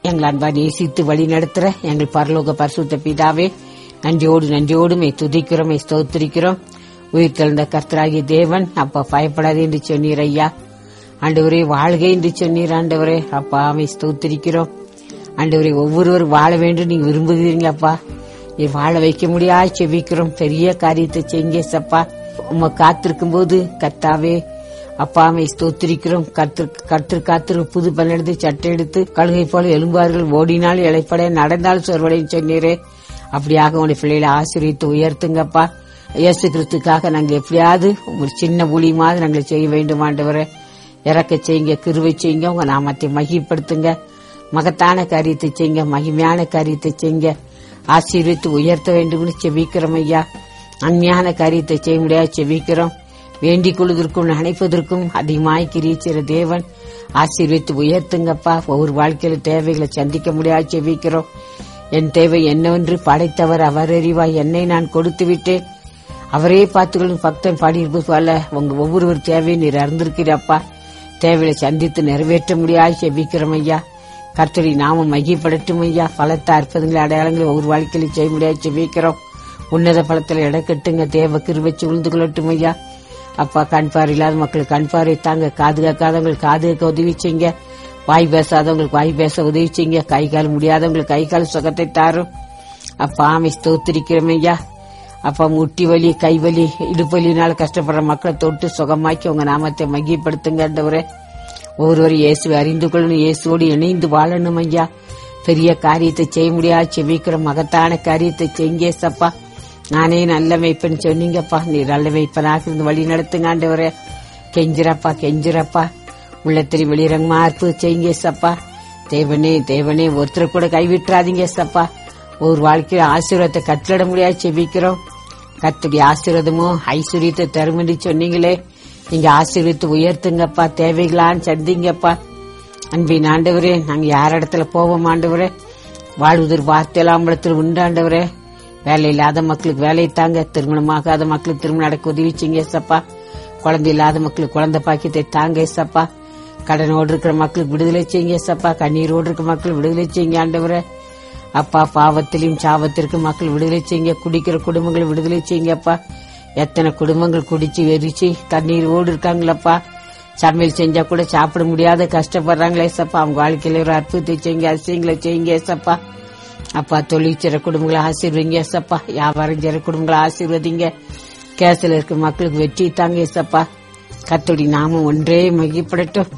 எங்கள் அன்பா நேசித்து வழி நடத்துற எங்கள் பரலோக பரிசுத்த பிதாவே நன்றியோடு நன்றியோடு மே துதிக்கிறோம் மே ஸ்தோத்திரிக்கிறோம் உயிர் தெழுந்த கர்த்தராகிய தேவன் அப்பா பயப்படாதே என்று சொன்னீர் ஐயா ஆண்டவரே வாழ்க என்று சொன்னீர் ஆண்டவரே அப்பா மே ஸ்தோத்திரிக்கிறோம் ஆண்டவரே ஒவ்வொருவர் வாழ வேண்டும் நீங்க விரும்புகிறீங்க அப்பா நீ வாழ வைக்க முடியாது செவிக்கிறோம் பெரிய காரியத்தை செய்ங்க சப்பா உம்மை காத்திருக்கும் போது கர்த்தாவே அப்பாமை ஸ்தோத்திரிக்கிறோம் கற்று கற்று காத்திரு புது பல்லெடுத்து சட்டை எடுத்து கழுகை போல எலும்பார்கள் ஓடினால் இழைப்பட நடந்தால் சொர்வடைன்னு சொன்னீரே அப்படியாக உடைய பிள்ளைகளை ஆசிரியத்து உயர்த்துங்கப்பா இயேசு கிறிஸ்துக்காக நாங்கள் எப்படியாவது ஒரு சின்ன ஊழியமாவது நாங்கள் செய்ய வேண்டும் ஆண்டவரே இறக்க செய்யுங்க கிருவை செய்யுங்க உங்க நாமத்தை மகிப்படுத்துங்க மகத்தான காரியத்தை செய்யுங்க மகிமையான காரியத்தை செய்யுங்க ஆசீர்வித்து உயர்த்த வேண்டும்னு செபிக்கிறோம் ஐயா அண்மையான காரியத்தை செய்ய முடியாது செபிக்கிறோம் வேண்டிக் கொள்வதற்கும் நினைப்பதற்கும் அதிகமாய் கிரீச்சிற தேவன் ஆசீர்வித்து உயர்த்துங்கப்பா ஒவ்வொரு வாழ்க்கையில தேவைகளை சந்திக்க முடியாது செபிக்கிறோம் என் தேவை என்னவென்று படைத்தவர் அவர் அறிவாய் என்னை நான் கொடுத்து விட்டேன் அவரே பார்த்துக்கொள்ளும் பக்தன் பாடியிருப்பது போல உங்க ஒவ்வொருவர் தேவையை நீர் அறிந்திருக்கிறப்பா தேவையை சந்தித்து நிறைவேற்ற முடியாது செபிக்கிறோம் ஐயா கர்த்தரி நாமம் மகிப்படட்டும் ஐயா பலத்த அற்புதங்களை அடையாளங்களை ஒவ்வொரு வாழ்க்கையில செய்ய முடியாது செபிக்கிறோம் உன்னத பலத்தில் இடக்கட்டுங்க தேவ கிருவச்சு உழுந்து கொள்ளட்டும் ஐயா அப்பா கண் பார்வை இல்லாத மக்களுக்கு கண் பார்வை தாங்க காது கேட்காதவங்களுக்கு காது கேட்க உதவி செய்யுங்க வாய் பேசாதவங்களுக்கு வாய் பேச உதவி செய்யுங்க கை கால் முடியாதவங்களுக்கு கை கால் சுகத்தை தாரும் அப்பா ஆமை ஸ்தோத்திரிக்கிறோம் ஐயா அப்பா முட்டி வலி கை வலி இடுப்பலினால கஷ்டப்படுற மக்களை தொட்டு சுகமாக்கி உங்க நாமத்தை மகிப்படுத்துங்கன்றவரே ஒவ்வொருவரும் இயேசுவை அறிந்து கொள்ளணும் இயேசுவோடு இணைந்து வாழணும் ஐயா பெரிய காரியத்தை செய்ய முடியாது செவிக்கிற மகத்தான காரியத்தை செய்யுங்க சப்பா நானே நல்ல மெய்ப்பன் சொன்னீங்கப்பா நீ நல்ல மெய்ப்பனாக இருந்து வழி நடத்துங்க ஆண்டவரே கெஞ்சிரப்பா கெஞ்சிரப்பா உள்ளத்திரி வெளிரங்கமா அற்புத செய்யுங்க சப்பா தேவனே தேவனே ஒருத்தர் கூட கைவிட்டுறாதீங்க சப்பா ஒரு வாழ்க்கையில ஆசீர்வாதத்தை கட்டளிட முடியாது செபிக்கிறோம் கத்துடைய ஆசீர்வாதமோ ஐஸ்வர்யத்தை தருமண்டி சொன்னீங்களே நீங்க ஆசீர்வித்து உயர்த்துங்கப்பா தேவைகளான்னு சந்திங்கப்பா அன்பின் ஆண்டவரே நாங்க யார் இடத்துல போவோம் ஆண்டவரே வாழ்வதற்கு வார்த்தையெல்லாம் இடத்துல உண்டாண்டவரே வேலை இல்லாத மக்களுக்கு வேலையை தாங்க திருமணமாகாத மக்களுக்கு திருமணம் நடக்க உதவி செய்யுங்க சப்பா குழந்தை இல்லாத மக்களுக்கு குழந்தை பாக்கியத்தை தாங்க சப்பா கடனோடு இருக்கிற மக்களுக்கு விடுதலை செய்யுங்க சப்பா கண்ணீரோடு இருக்கிற மக்கள் விடுதலை செய்யுங்க ஆண்டவரே அப்பா பாவத்திலையும் சாவத்திற்கும் மக்கள் விடுதலை செய்யுங்க குடிக்கிற குடும்பங்களை விடுதலை செய்யுங்கப்பா எத்தனை குடும்பங்கள் குடிச்சு வெறிச்சு கண்ணீரோடு இருக்காங்களப்பா சமையல் செஞ்சா கூட சாப்பிட முடியாத கஷ்டப்படுறாங்களே சப்பா அவங்க வாழ்க்கையில ஒரு அற்புதத்தை செய்யுங்க அதிசயங்களை செய்யுங்க சப்பா அப்பா தொழில் செய்ற குடும்பங்களை ஆசீர்வதிங்க சப்பா வியாபாரம் செய்ற குடும்பங்களை ஆசீர்வதிங்க கேசில் இருக்க மக்களுக்கு வெற்றி தாங்க சப்பா கத்தோடி நாமம் ஒன்றே மகிப்படட்டும்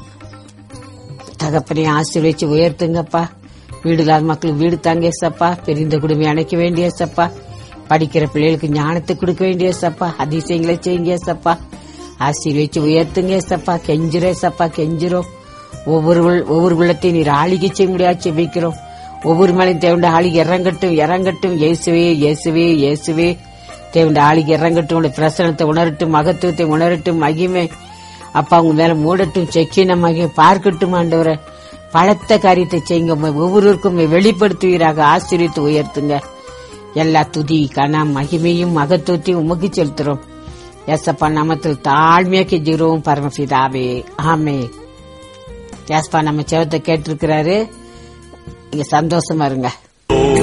தகப்பனை ஆசீர்வச்சு உயர்த்துங்கப்பா வீடு இல்லாத மக்களுக்கு வீடு தாங்க சப்பா பெரிந்த குடும்பம் அணைக்க வேண்டிய சப்பா படிக்கிற பிள்ளைகளுக்கு ஞானத்தை கொடுக்க வேண்டிய சப்பா அதிசயங்களை செய்யுங்க சப்பா ஆசீர்வச்சு உயர்த்துங்க சப்பா கெஞ்சிரே சப்பா கெஞ்சிரும் ஒவ்வொரு உள்- ஒவ்வொரு உள்ளத்தையும் நீர் ஆளிகை செய்ய முடியாது செபிக்கிறோம் ஒவ்வொரு மேலையும் தேவண்ட ஆளிகை இறங்கட்டும் இறங்கட்டும் இயேசுவே இயேசுவே இயேசுவே தேவண்ட ஆளிகை இறங்கட்டும் உடைய பிரசனத்தை உணரட்டும் மகத்துவத்தை உணரட்டும் மகிமை அப்பா உங்க மேல மூடட்டும் செக்கின மகிமை பார்க்கட்டும் ஆண்டவரை பலத்த காரியத்தை செய்யுங்க உம்மை ஒவ்வொருவருக்கும் உம்மை வெளிப்படுத்துவீராக ஆசீர்வித்து உயர்த்துங்க எல்லா துதி கனம் மகிமையும் மகத்துவத்தையும் உமக்கு செலுத்துறோம் எஸ்அப்பா நாமத்தில் தாழ்மையா கெஞ்சுகிறோம் பரமபிதாவே ஆமே ஏஸ்பா நம்ம செவத்தை கேட்டிருக்கிறாரு நீங்க சந்தோஷமா இருங்க